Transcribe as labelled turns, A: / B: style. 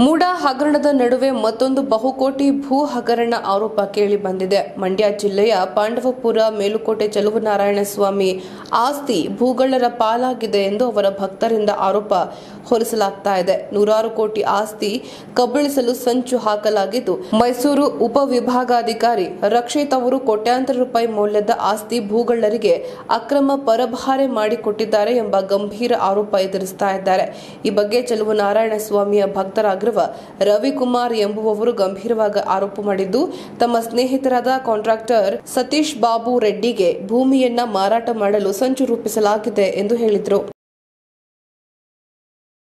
A: ಮೂಡ ಹಗರಣದ ನಡುವೆ ಮತ್ತೊಂದು ಬಹುಕೋಟಿ ಭೂ ಹಗರಣ ಆರೋಪ ಕೇಳಿ ಬಂದಿದೆ ಮಂಡ್ಯ ಜಿಲ್ಲೆಯ ಪಾಂಡವಪುರ ಮೇಲುಕೋಟೆ ಚಲುವನಾರಾಯಣ ಸ್ವಾಮಿ ಆಸ್ತಿ ಭೂಗಳ್ಳರ ಪಾಲಾಗಿದೆ ಎಂದು ಅವರ ಭಕ್ತರಿಂದ ಆರೋಪ ಹೊರಿಸಲಾಗ್ತಾ ಇದೆ ನೂರಾರು ಕೋಟಿ ಆಸ್ತಿ ಕಬಳಿಸಲು ಸಂಚು ಹಾಕಲಾಗಿದ್ದು ಮೈಸೂರು ಉಪವಿಭಾಗಾಧಿಕಾರಿ ರಕ್ಷಿತ್ ಅವರು ಕೋಟ್ಯಾಂತರ ರೂಪಾಯಿ ಮೌಲ್ಯದ ಆಸ್ತಿ ಭೂಗಳ್ಳರಿಗೆ ಅಕ್ರಮ ಪರಭಾರೆ ಮಾಡಿಕೊಟ್ಟಿದ್ದಾರೆ ಎಂಬ ಗಂಭೀರ ಆರೋಪ ಎದುರಿಸ್ತಾ ಇದ್ದಾರೆ ಈ ಬಗ್ಗೆ ಚೆಲುವನಾರಾಯಣ ಸ್ವಾಮಿಯ ಭಕ್ತರಾಗಿರುವ ರವಿಕುಮಾರ್ ಎಂಬುವವರು ಗಂಭೀರವಾಗಿ ಆರೋಪ ಮಾಡಿದ್ದು ತಮ್ಮ ಸ್ನೇಹಿತರಾದ ಕಾಂಟ್ರಾಕ್ಟರ್ ಸತೀಶ್ ಬಾಬು ರೆಡ್ಡಿಗೆ ಭೂಮಿಯನ್ನ ಮಾರಾಟ ಮಾಡಲು ಸಂಚು ರೂಪಿಸಲಾಗಿದೆ ಎಂದು ಹೇಳಿದರು